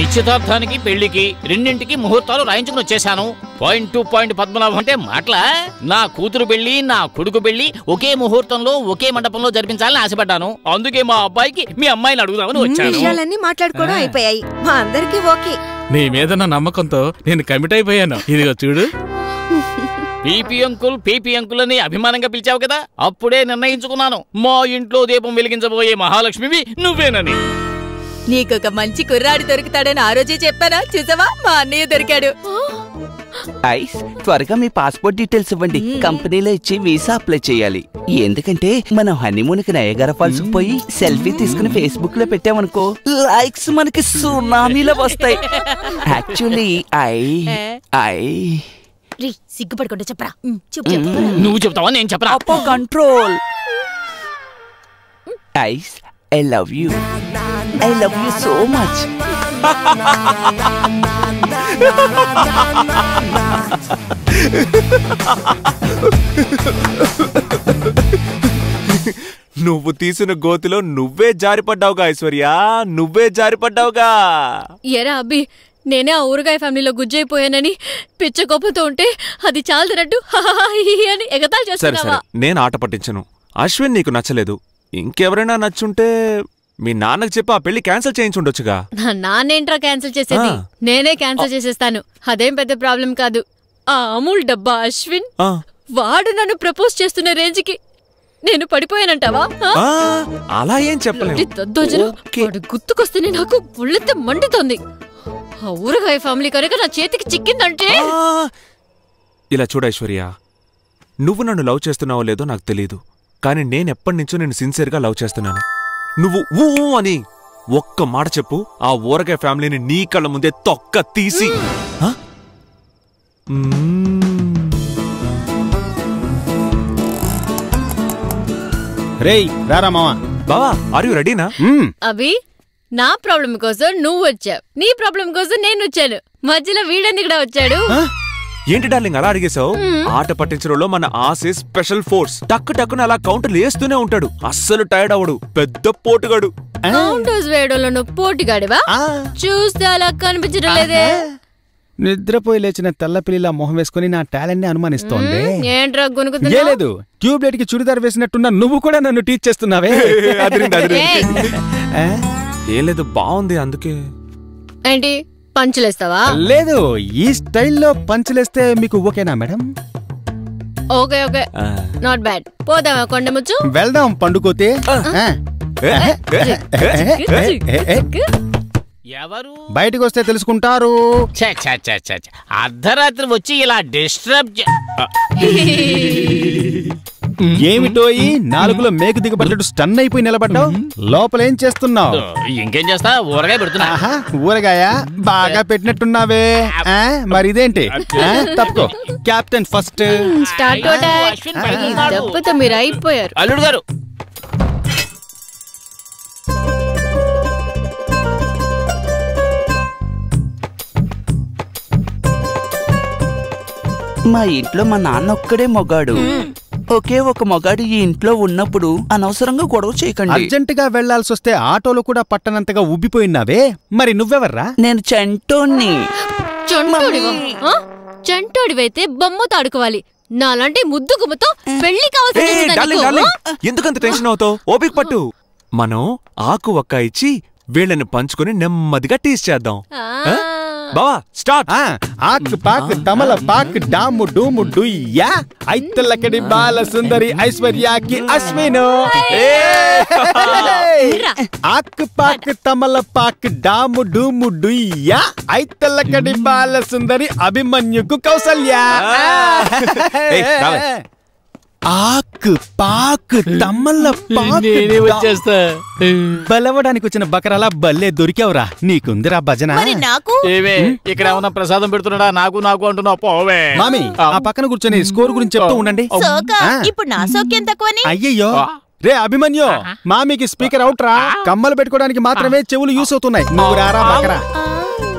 నిశ్చితార్థానికి పెళ్లికి రెండింటికి ముహూర్తాలు రాయించుకుని వచ్చేసాను పాయింట్ టు పాయింట్ పద్మనాభం అంటే మాటలా నా కూతురు పెళ్లి నా కొడుకు పెళ్లి ఒకే ముహూర్తంలో ఒకే మండపంలో జరిపించాలని ఆశపడ్డాను అందుకే మా అబ్బాయికి మీ అమ్మాయిని అడుగుదామని వచ్చాను విషయాలన్నీ మాట్లాడుకోవడం అయిపోయాయి మా అందరికీ ఓకే నీ మీద నా నమ్మకంతో నేను కమిట్ అయిపోయాను ఇదిగో చూడు పీపీ అంకుల్ పీపీ అంకుల్ అని అభిమానంగా పిలిచావు కదా అప్పుడే నిర్ణయించుకున్నాను మా ఇంట్లో దీపం వెలిగించబోయే మహాలక్ష్మివి నువ్వేనని నీకొక మంచి కుర్రాడు దొరుకుతాడని ఆ రోజే చెప్పానా చూసావా మా అన్నయ్య దొరికాడు ఐస్ త్వరగా మీ పాస్పోర్ట్ డీటెయిల్స్ ఇవ్వండి కంపెనీలో ఇచ్చి వీసా అప్లై చేయాలి ఎందుకంటే మనం హనీమూన్ కి నయగర ఫాల్స్ పోయి సెల్ఫీ తీసుకుని ఫేస్బుక్ లో పెట్టామనుకో లైక్స్ మనకి సునామీలో వస్తాయి యాక్చువల్లీ ఐ ఐ రీ సిగ్గుపడకుండా చెప్పరా ఉమ్, చెప్పు చెప్పు నువ్వు చెప్తావా నేను చెప్పరా అప్పో control ice I love you I love you so much నువ్వు తీసిన గోతిలో నువ్వే జారిపడ్డావుగా ఐశ్వర్య నువ్వే జారిపడ్డావుగా ఎరా అబ్బి నేనే ఆ ఊరగాయ ఫ్యామిలీలో గుజ్జైపోయానని పిచ్చ కోపంతో ఉంటే అది చాలదన్నట్టు అని ఎగతాళి సరే చేస్తున్నావా సరే నేను ఆట పట్టించను అశ్విన్ నీకు నచ్చలేదు ఇంకెవరైనా నచ్చుంటే మీ నాన్నకు చెప్పి ఆ పెళ్లి క్యాన్సిల్ చేయించుండొచ్చుగా నా నాన్నేంట్రా క్యాన్సిల్ చేసేది ఆ. నేనే క్యాన్సిల్ చేసేస్తాను అదేం పెద్ద ప్రాబ్లం కాదు ఆ అమూల్ డబ్బా అశ్విన్ ఆ, వాడు నన్ను ప్రపోజ్ చేస్తున్న రేంజ్కి నేను పడిపోయానంటావా ఆ? ఆ, అలా ఏం చెప్పలేము ఈ దద్దోజనం ఓకే. వాడు గుర్తుకొస్తేనే నాకు ఒళ్ళెత్తే మండుతోంది ఆ ఊరగాయ ఫ్యామిలీ కనుక నా చేతికి చిక్కిందంటే ఆ, ఇలా చూడు ఐశ్వర్య నువ్వు నన్ను లవ్ చేస్తున్నావో లేదో నాకు తెలియదు కానీ నేను ఎప్పటి నుంచో నేను సిన్సియర్గా లవ్ చేస్తున్నాను నువ్వు ఊ ఊ అని ఒక్క మాట చెప్పు ఆ ఊరగాయ ఫ్యామిలీని నీ కళ్ళ ముందే తొక్క తీసి ఆ? మ్మ్. రేయ్ రారా మావా బావా ఆర్ యు రెడీనా మ్మ్. అభి నా ప్రాబ్లం కోసం నువ్వు వచ్చావు నీ ప్రాబ్లం కోసం నేను వచ్చాను మధ్యలో వీడెందుకు కూడా వచ్చాడు ఏంటి డార్లింగ్ అలా అడిగేశావు ఆట పట్టించడంలో మన ఆసే స్పెషల్ ఫోర్స్ టక్కు టక్కున అలా కౌంటర్ లేస్తూనే ఉంటాడు అస్సలు టైర్డ్ అవడు పెద్ద పోటుగాడు కౌంటర్స్ వేయడంలో నువ్వు పోటీగాడివా ఆ, చూస్తే అలా కనిపించడం లేదే నిద్రపోయి లేచిన తెల్లపిల్లిలా మొహం వేసుకుని నా టాలెంట్ ని అనుమానిస్తోంది ఏంట్రా ఏ గునుకుతున్నా లేదు ట్యూబ్ లైట్ కి చుడిదార్ వేసినట్టున్న నువ్వు కూడా నన్ను టీచ్ చేస్తున్నావే అదిరింది, అదిరింది. ఆ? ఏం లేదు బాగుంది అందుకే ఏంటి పంచులేస్తావా లేదు ఈ స్టైల్లో పంచలేస్తే మీకు ఓకేనా మేడం ఓకే ఓకే ఆ. నాట్ బ్యాడ్ పోదామా కొండముచ్చు వెళ్దాం పండుకోతే ఆ. ఎవరు బయటికి వస్తే తెలుసుకుంటారు ఛ, ఛ, ఛ, ఛ, ఛ. అర్ధరాత్రి వచ్చి ఇలా డిస్టర్బ్ ఏమిటో ఈ నాలుగులో మేకు దిగబడ్డట్టు స్టన్ అయిపోయి నిలబడ్డావు లోపల ఏం చేస్తున్నావు ఇంకేం చేస్తా ఊరగాయ పెడుతున్నా ఆహా ఊరగాయ బాగా పెట్టినట్టున్నావే ఆ, మరి ఇదేంటి ఆ, తప్పుకో కెప్టెన్ ఫస్ట్ స్టార్ట్ అశ్విన్ పడుతున్నాడు. దెబ్బతో మీరు అయిపోయారు అల్లుడు గారు మా ఇంట్లో మా నాన్న ఒక్కడే మొగాడు ఒకే ఒక మొగాడు ఈ ఇంట్లో ఉన్నప్పుడు అనవసరంగా గొడవ చేయకండి అర్జెంట్ గా వెళ్లాల్సి వస్తే ఆటోలో కూడా పట్టనంతగా ఉబ్బిపోయినావే మరి నువ్వెవర్రా నేను చంటోన్ని చంటోడివా ఆ? చంటోడివైతే బొమ్మతో ఆడుకోవాలి నాలాంటి ముద్దు గుమ్మతో పెళ్లి కావాల్సి ఏయ్, వచ్చిందా డార్లింగ్, నీకు? డార్లింగ్, ఎందుకంత టెన్షన్ అవుతావు ఓపిక పట్టు మనం ఆకు ఒక్క ఇచ్చి వీళ్ళని పంచుకొని నెమ్మదిగా టీస్ చేద్దాం ఆ. ఆ? బావా స్టార్ట్ ఆ, ఆక్ పాక్ తమల పాక్ డాము డూము డుయ్యా ఐత్తలకడి బాల సుందరి ఐశ్వర్యాకి అశ్విను ఆక్ పాక్ తమల పాక్ డాము డూము డుయ్యా ఐత్తలకడి బాల సుందరి అభిమన్యుకు కౌసల్య ఏయ్, రావే. ఆక్ పాక్ తమల పాక్ నేనే వచ్చేస్తా బలవడానికి వచ్చిన బకరాల బల్లే దొరికావురా నీకుందిరా భజన మరి నాకు ఏవే ఇక్కడ ఏమన్నా ప్రసాదం పెడుతున్నాడా నాకు నాకు అంటున్నావు పోవే మామి ఆ పక్కన కూర్చొని స్కోర్ గురించి చెప్తూ ఉండండి సోక ఆ. ఇప్పుడు నా సోక్యం తక్కువని అయ్యయ్యో రే అభిమన్యు మామికి స్పీకర్ అవుట్ రా కమ్మలు పెట్టుకోవడానికి మాత్రమే చెవులు యూస్ అవుతున్నాయి నువ్వు రారా బకరా ఆ.